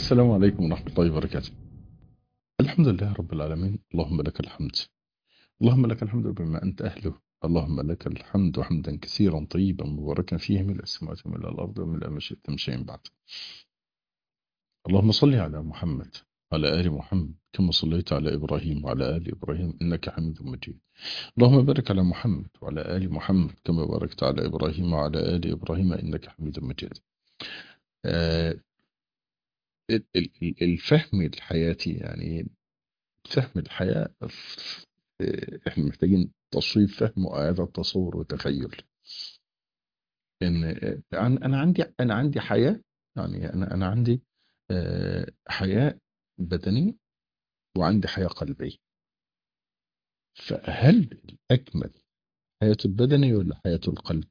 السلام عليكم ورحمة الله وبركاته الحمد لله رب العالمين اللهم لك الحمد اللهم لك الحمد بما أنت أهله اللهم لك الحمد حمدا كثيرا طيبا مباركا فيه من السماوات ومن الأرض ومن ما شئت من شيء بعد اللهم صل على محمد وعلى آل محمد كما صليت على إبراهيم وعلى آل إبراهيم إنك حميد مجيد اللهم بارك على محمد وعلى آل محمد كما باركت على إبراهيم وعلى آل إبراهيم إنك حميد مجيد آه، ال- ال- الفهم الحياتي يعني فهم الحياة آه، احنا محتاجين تصويب فهم وإعادة تصور وتخيل ان آه، انا أنا عندي انا عندي حياة يعني انا انا عندي آه، حياة بدنية وعندي حياة قلبية فهل الأكمل حياة البدني ولا حياة القلب؟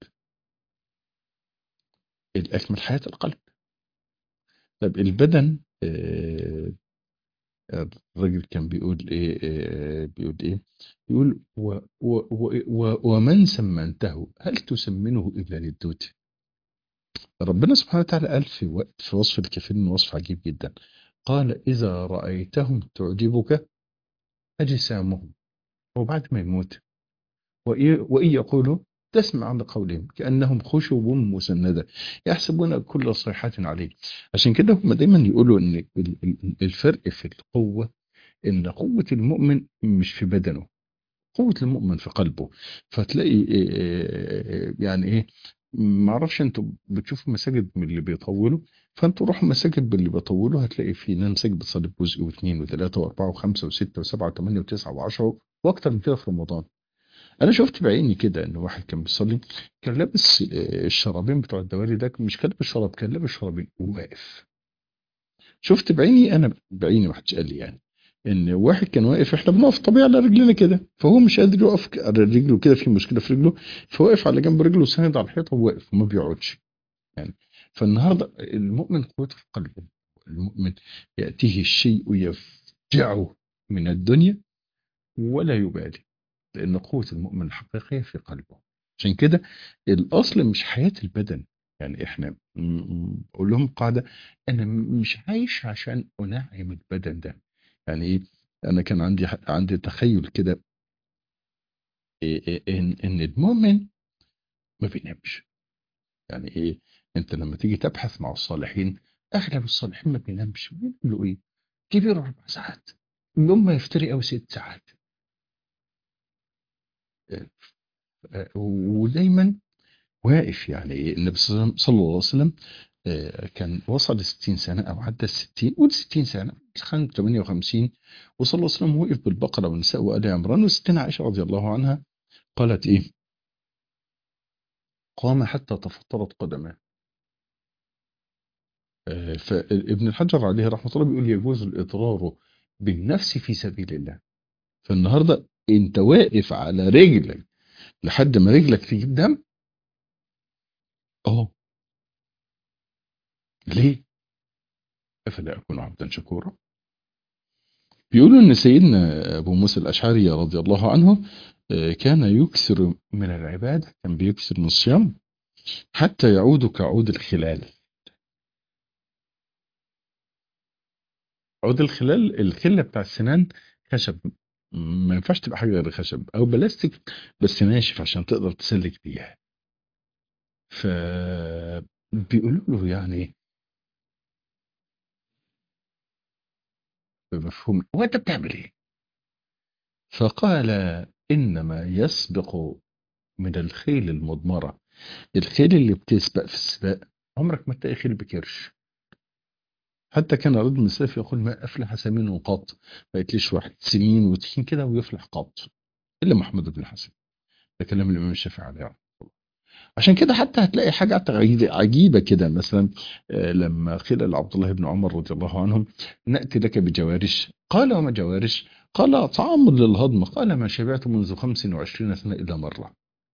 الأكمل حياة القلب طب البدن آه، الراجل كان بيقول ايه آه، بيقول ايه بيقول و و و و ومن سمنته هل تسمنه الا للدود ربنا سبحانه وتعالى قال في وقت في وصف الكافرين وصف عجيب جدا قال اذا رايتهم تعجبك اجسامهم وبعد ما يموت وإيه- وإن يقولوا تسمع عن قولهم كأنهم خشب مسندة يحسبون كل صيحة عليه عشان كده هم دايما يقولوا ان ال- ال- الفرق في القوة ان قوة المؤمن مش في بدنه قوة المؤمن في قلبه فتلاقي إيه- إيه- يعني ايه ما اعرفش انتوا بتشوفوا مساجد من اللي بيطولوا فانتوا روحوا مساجد باللي بيطولوا هتلاقي في ناس مساجد بتصلي بجزء واثنين وثلاثه واربعه وخمسه وسته وسبعه وثمانيه وتسعه وعشره واكتر من كده في رمضان انا شفت بعيني كده ان واحد كان بيصلي كان لابس آه، الشرابين بتوع الدوالي ده مش كان لابس شراب كان لابس شرابين وواقف شفت بعيني انا بعيني ما حدش قال لي يعني ان واحد كان واقف احنا بنقف طبيعي على رجلنا كده فهو مش قادر يقف ك- على رجله كده في مشكله في رجله فواقف على جنب رجله ساند على الحيطه وواقف وما بيقعدش يعني فالنهارده المؤمن قوته في قلبه المؤمن ياتيه الشيء يفجعه من الدنيا ولا يبالي لأن قوة المؤمن الحقيقية في قلبه عشان كده الأصل مش حياة البدن يعني إحنا م- م- بقول لهم قاعدة أنا م- مش عايش عشان أنعم البدن ده يعني إيه أنا كان عندي ح- عندي تخيل كده إيه- إيه- إن إن المؤمن ما بينامش يعني إيه أنت لما تيجي تبحث مع الصالحين أغلب الصالحين ما بينامش بيعملوا إيه؟ كبير أربع ساعات يوم ما يفتري أو ست ساعات آه، ودايما واقف يعني النبي صلى الله صلى الله عليه وسلم آه، كان وصل 60 سنة أو عدى ال 60 قول 60 سنة كان 58 وصلى الله عليه وسلم وقف بالبقرة والنساء وآل عمران وستنا عائشة رضي الله عنها قالت إيه؟ قام حتى تفطرت قدماه آه، فابن الحجر عليه رحمة الله بيقول يجوز الإضرار بالنفس في سبيل الله فالنهاردة أنت واقف على رجلك لحد ما رجلك تجيب دم أهو ليه؟ أفلا أكون عبدا شكورا بيقولوا ان سيدنا ابو موسى الاشعري رضي الله عنه آه، كان يكثر من العباده كان بيكثر من الصيام حتى يعود كعود الخلال عود الخلال الخله بتاع السنان خشب ما ينفعش تبقى حاجه غير خشب او بلاستيك بس ناشف عشان تقدر تسلك بيها ف بيقولوا له يعني بمفهوم هو انت بتعمل ايه؟ فقال انما يسبق من الخيل المضمره الخيل اللي بتسبق في السباق عمرك ما تلاقي خيل بكرش حتى كان رد من السلف يقول ما افلح سمين قط ما يتليش واحد سمين وتخين كده ويفلح قط الا محمد بن حسن ده كلام الامام الشافعي عليه رحمه الله عشان كده حتى هتلاقي حاجه حتى عجيبه عجيبة كده مثلا آه، لما قيل لعبد الله بن عمر رضي الله عنهم ناتي لك بجوارش قال وما جوارش قال طعام للهضم قال ما شبعت منذ 25 سنه الا مره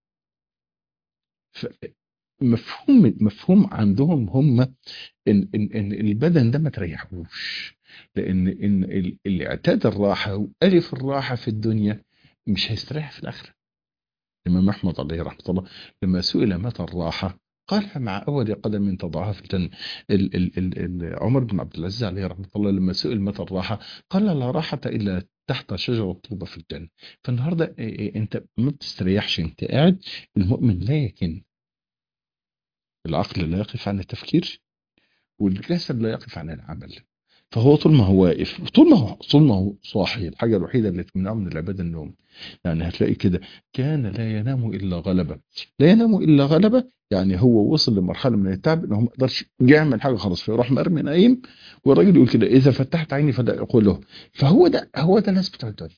مفهوم مفهوم عندهم هم ان ان ان البدن ده ما تريحوش لان ان ال- اللي اعتاد الراحه والف الراحه في الدنيا مش هيستريح في الاخره الامام احمد عليه رحمه الله لما سئل متى الراحه قالها مع أول قدم تضعها في الجنة ال ال ال ال عمر بن عبد العزيز عليه رحمة الله لما سئل متى الراحة قال لا راحة إلا تحت شجرة طوبة في الجنة فالنهاردة إيه إيه أنت ما بتستريحش أنت قاعد المؤمن لا يكن العقل لا يقف عن التفكير والجسد لا يقف عن العمل فهو طول ما هو واقف طول ما هو طول ما هو صاحي الحاجه الوحيده اللي تمنعه من العباده النوم يعني هتلاقي كده كان لا ينام الا غلبه لا ينام الا غلبه يعني هو وصل لمرحله من التعب انه ما يقدرش يعمل حاجه خلاص فيروح مرمي نايم والراجل يقول كده اذا فتحت عيني فلا يقول له فهو ده هو ده الناس بتوع الدنيا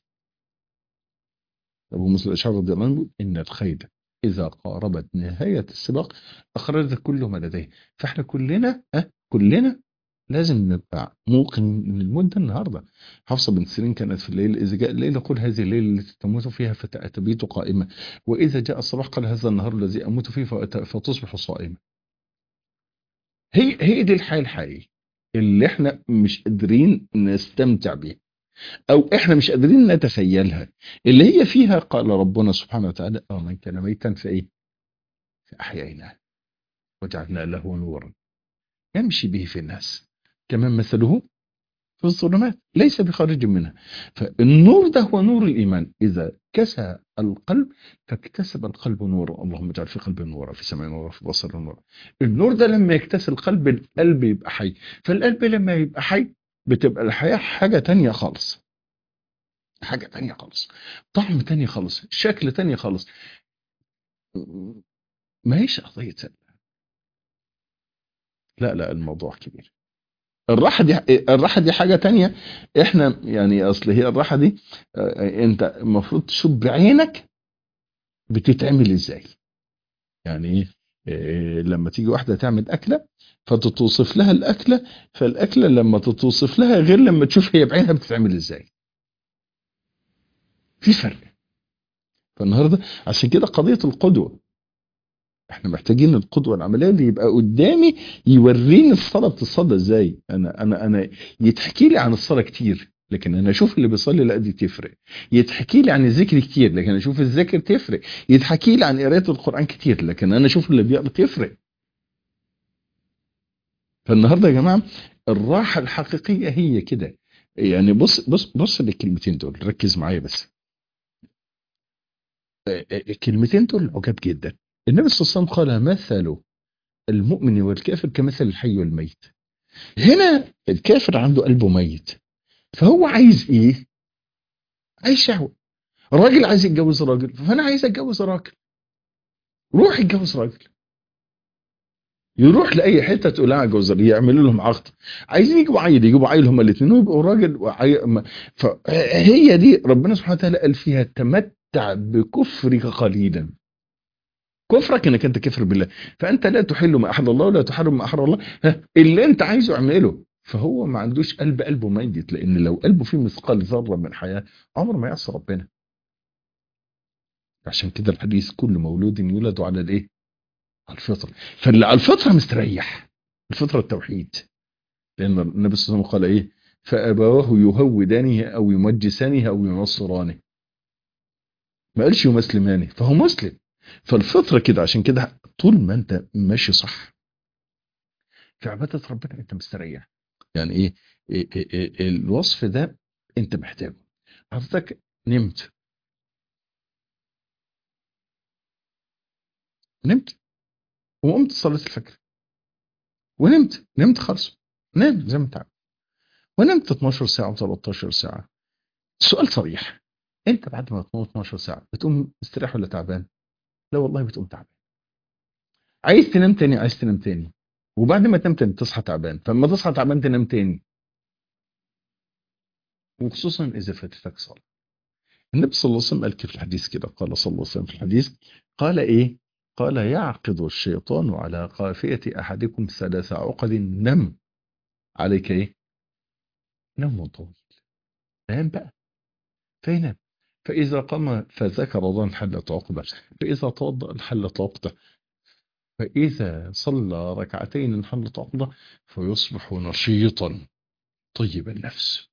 ابو موسى الاشعري رضي الله عنه ان الخيل اذا قاربت نهايه السباق اخرجت كل ما لديه فاحنا كلنا ها كلنا لازم نبقى موقن من المدة النهاردة حفصة بنت سيرين كانت في الليل إذا جاء الليل قل هذه الليلة التي تموت فيها فتبيت قائمة وإذا جاء الصباح قال هذا النهار الذي أموت فيه فت- فتصبح صائمة هي هي دي الحياة الحقيقية اللي احنا مش قادرين نستمتع بيها او احنا مش قادرين نتخيلها اللي هي فيها قال ربنا سبحانه وتعالى اه من كان ميتا فايه فاحييناه وجعلنا له نورا يمشي به في الناس كمان مثله في الظلمات ليس بخارج منها فالنور ده هو نور الإيمان إذا كسى القلب فاكتسب القلب نورا اللهم اجعل في قلبي نورا في سمع نورا في بصر نورا النور ده لما يكتسي القلب القلب يبقى حي فالقلب لما يبقى حي بتبقى الحياة حاجة تانية خالص حاجة تانية خالص طعم تاني خالص شكل تاني خالص ما هيش قضية لا لا الموضوع كبير الراحة دي الراحة دي حاجة تانية احنا يعني اصل هي الراحة دي اه، انت المفروض تشوف بعينك بتتعمل ازاي يعني ايه اه، لما تيجي واحدة تعمل اكلة فتتوصف لها الاكلة فالاكلة لما تتوصف لها غير لما تشوف هي بعينها بتتعمل ازاي في فرق فالنهاردة عشان كده قضية القدوة احنا محتاجين القدوة العملية اللي يبقى قدامي يوريني الصلاة بتصلى ازاي انا انا انا يتحكي لي عن الصلاة كتير لكن انا اشوف اللي بيصلي لا دي تفرق يتحكي لي عن الذكر كتير لكن انا اشوف الذكر تفرق يتحكي لي عن قراءة القرآن كتير لكن انا اشوف اللي بيقرا تفرق فالنهارده يا جماعة الراحة الحقيقية هي كده يعني بص بص بص للكلمتين دول ركز معايا بس الكلمتين دول عجاب جدا النبي صلى الله عليه وسلم قال مثل المؤمن والكافر كمثل الحي والميت هنا الكافر عنده قلبه ميت فهو عايز ايه عايز شهوة راجل عايز يتجوز راجل فانا عايز اتجوز راجل روح اتجوز راجل يروح لاي حته تقول لها اتجوز راجل يعملوا لهم عقد عايزين يجيبوا عيل يجيبوا عيل هما الاثنين ويبقوا راجل وعي... ما- فهي دي ربنا سبحانه وتعالى قال فيها تمتع بكفرك قليلا كفرك انك انت كفر بالله فانت لا تحل ما احل الله ولا تحرم ما احرم الله ها، اللي انت عايزه اعمله فهو ما عندوش قلب قلبه ميت لان لو قلبه فيه مثقال ذره من حياه عمره ما يعصي ربنا عشان كده الحديث كل مولود يولد على الايه على الفطره فاللي على الفطره مستريح الفطره التوحيد لان النبي صلى الله عليه وسلم قال ايه فابواه يهودانه او يمجسانه او ينصرانه ما قالش يمسلمانه فهو مسلم فالفطره كده عشان كده طول ما انت ماشي صح في عباده ربنا انت مستريح يعني ايه, إيه, إيه, إيه الوصف ده انت محتاجه حضرتك نمت نمت وقمت صليت الفجر ونمت نمت خالص نام زي ما انت عارف ونمت 12 ساعه و13 ساعه سؤال صريح انت بعد ما تنام 12 ساعه بتقوم مستريح ولا تعبان لا والله بتقوم تعبان عايز تنام تاني عايز تنام تاني وبعد ما تنام تاني تصحى تعبان فلما تصحى تعبان تنام تاني وخصوصا اذا فاتتك صلاه النبي صلى الله عليه وسلم قال كيف في الحديث كده قال صلى الله عليه وسلم في الحديث قال ايه قال يعقد الشيطان على قافية أحدكم ثلاث عقد نم عليك ايه نوم طويل نام بقى فينام فإذا قام فذكر الله انحلت عقده فإذا توضأ انحلت عقده فإذا صلى ركعتين انحلت عقده فيصبح نشيطا طيب النفس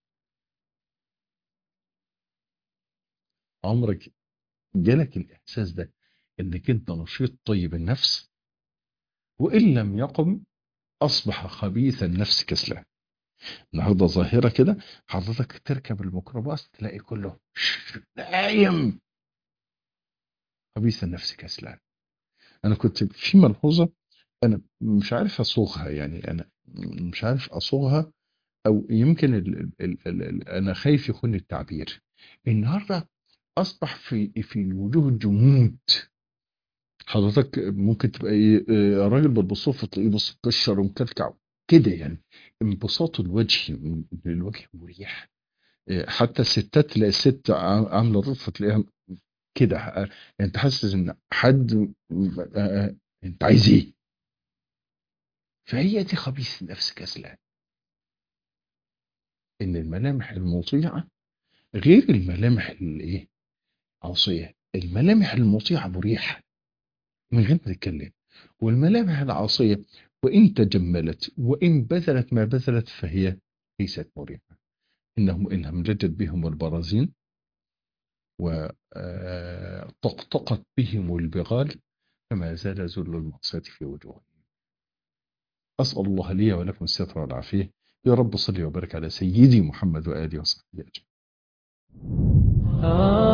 عمرك جالك الإحساس ده إنك أنت نشيط طيب النفس وإن لم يقم أصبح خبيث النفس كسلان النهارده ظاهرة كده حضرتك تركب الميكروباص تلاقي كله نايم خبيث النفس كسلان أنا كنت في ملحوظة أنا مش عارف أصوغها يعني أنا مش عارف أصوغها أو يمكن ال ال ال ال أنا خايف يكون التعبير النهارده أصبح في في الوجوه الجمود حضرتك ممكن تبقى ايه آه، راجل بتبص تلاقيه بص مكشر ومكلكع كده يعني انبساط الوجه من الوجه مريح آه، حتى الستات تلاقي الست عا- عامله الرفه تلاقيها كده آه، انت حاسس ان حد آه، آه، انت عايز ايه فهي دي خبيث النفس كسلان ان الملامح المطيعه غير الملامح الايه عاصيه الملامح المطيعه مريحه من غير ما تتكلم والملامح العاصيه وان تجملت وان بذلت ما بذلت فهي ليست مريحه انهم ان همججت بهم البرازين وطقطقت بهم البغال فما زال ذل المعصيه في وجوههم اسال الله لي ولكم الستر والعافيه يا رب صل وبارك على سيدي محمد واله وصحبه اجمعين ah